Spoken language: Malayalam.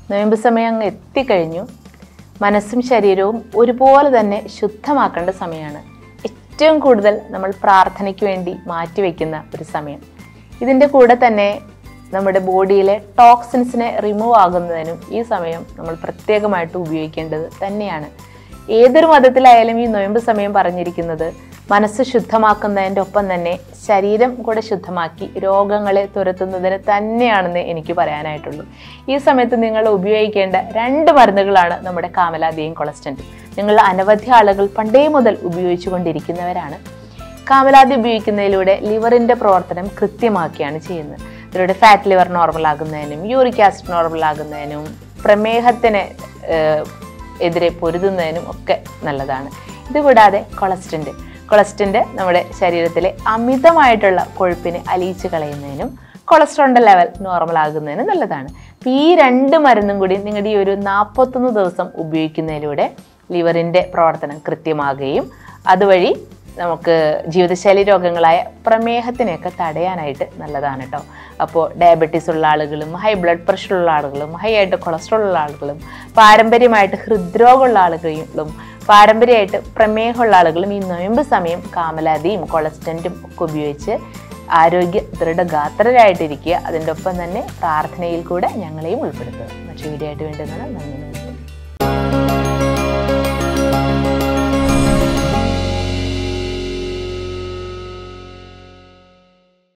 നോയമ്പ് സമയം അങ്ങ് എത്തിക്കഴിഞ്ഞു മനസ്സും ശരീരവും ഒരുപോലെ തന്നെ ശുദ്ധമാക്കേണ്ട സമയമാണ് ഏറ്റവും കൂടുതൽ നമ്മൾ പ്രാർത്ഥനയ്ക്ക് വേണ്ടി മാറ്റിവെക്കുന്ന ഒരു സമയം ഇതിൻ്റെ കൂടെ തന്നെ നമ്മുടെ ബോഡിയിലെ ടോക്സിൻസിനെ റിമൂവ് ആകുന്നതിനും ഈ സമയം നമ്മൾ പ്രത്യേകമായിട്ട് ഉപയോഗിക്കേണ്ടത് തന്നെയാണ് ഏതൊരു മതത്തിലായാലും ഈ നൊയമ്പ് സമയം പറഞ്ഞിരിക്കുന്നത് മനസ്സ് ശുദ്ധമാക്കുന്നതിൻ്റെ ഒപ്പം തന്നെ ശരീരം കൂടെ ശുദ്ധമാക്കി രോഗങ്ങളെ തുരത്തുന്നതിന് തന്നെയാണെന്ന് എനിക്ക് പറയാനായിട്ടുള്ളൂ ഈ സമയത്ത് നിങ്ങൾ ഉപയോഗിക്കേണ്ട രണ്ട് മരുന്നുകളാണ് നമ്മുടെ കാമലാദിയും കൊളസ്റ്റൻറ്റും നിങ്ങൾ അനവധി ആളുകൾ പണ്ടേ മുതൽ ഉപയോഗിച്ചു കൊണ്ടിരിക്കുന്നവരാണ് കാമലാദി ഉപയോഗിക്കുന്നതിലൂടെ ലിവറിൻ്റെ പ്രവർത്തനം കൃത്യമാക്കിയാണ് ചെയ്യുന്നത് ഇതിലൂടെ ഫാറ്റ് ലിവർ നോർമൽ ആകുന്നതിനും യൂറിക് ആസിഡ് നോർമൽ ആകുന്നതിനും പ്രമേഹത്തിന് ഏഹ്, എതിരെ പൊരുതുന്നതിനും ഒക്കെ നല്ലതാണ് ഇതുകൂടാതെ കൊളസ്റ്റിൻ്റെ കൊളസ്റ്റിൻ്റെ നമ്മുടെ ശരീരത്തിലെ അമിതമായിട്ടുള്ള കൊഴുപ്പിനെ അലിയിച്ച് കളയുന്നതിനും കൊളസ്ട്രോളിൻ്റെ ലെവൽ നോർമൽ ആകുന്നതിനും നല്ലതാണ് അപ്പോൾ ഈ രണ്ട് മരുന്നും കൂടി നിങ്ങളുടെ ഈ ഒരു നാൽപ്പത്തൊന്ന് ദിവസം ഉപയോഗിക്കുന്നതിലൂടെ ലിവറിൻ്റെ പ്രവർത്തനം കൃത്യമാകുകയും അതുവഴി നമുക്ക് ജീവിതശൈലി രോഗങ്ങളായ പ്രമേഹത്തിനെയൊക്കെ തടയാനായിട്ട് നല്ലതാണ് കേട്ടോ അപ്പോൾ ഡയബറ്റീസ് ഉള്ള ആളുകളും ഹൈ ബ്ലഡ് പ്രഷർ ഉള്ള ആളുകളും ഹൈ ആയിട്ട് കൊളസ്ട്രോൾ ഉള്ള ആളുകളും പാരമ്പര്യമായിട്ട് ഹൃദ്രോഗമുള്ള ആളുകളും പാരമ്പര്യമായിട്ട് പ്രമേഹമുള്ള ആളുകളും ഈ നൊയമ്പ് സമയം കാമലാദിയും കൊളസ്റ്റൻറ്റും ഒക്കെ ഉപയോഗിച്ച് ആരോഗ്യ ദൃഢഗാത്രരായിട്ടിരിക്കുക അതിൻ്റെ ഒപ്പം തന്നെ പ്രാർത്ഥനയിൽ കൂടെ ഞങ്ങളെയും ഉൾപ്പെടുത്തുക മറ്റു വീഡിയോ ആയിട്ട് വേണ്ടുന്നതാണ് നന്ദി നമസ്കാരം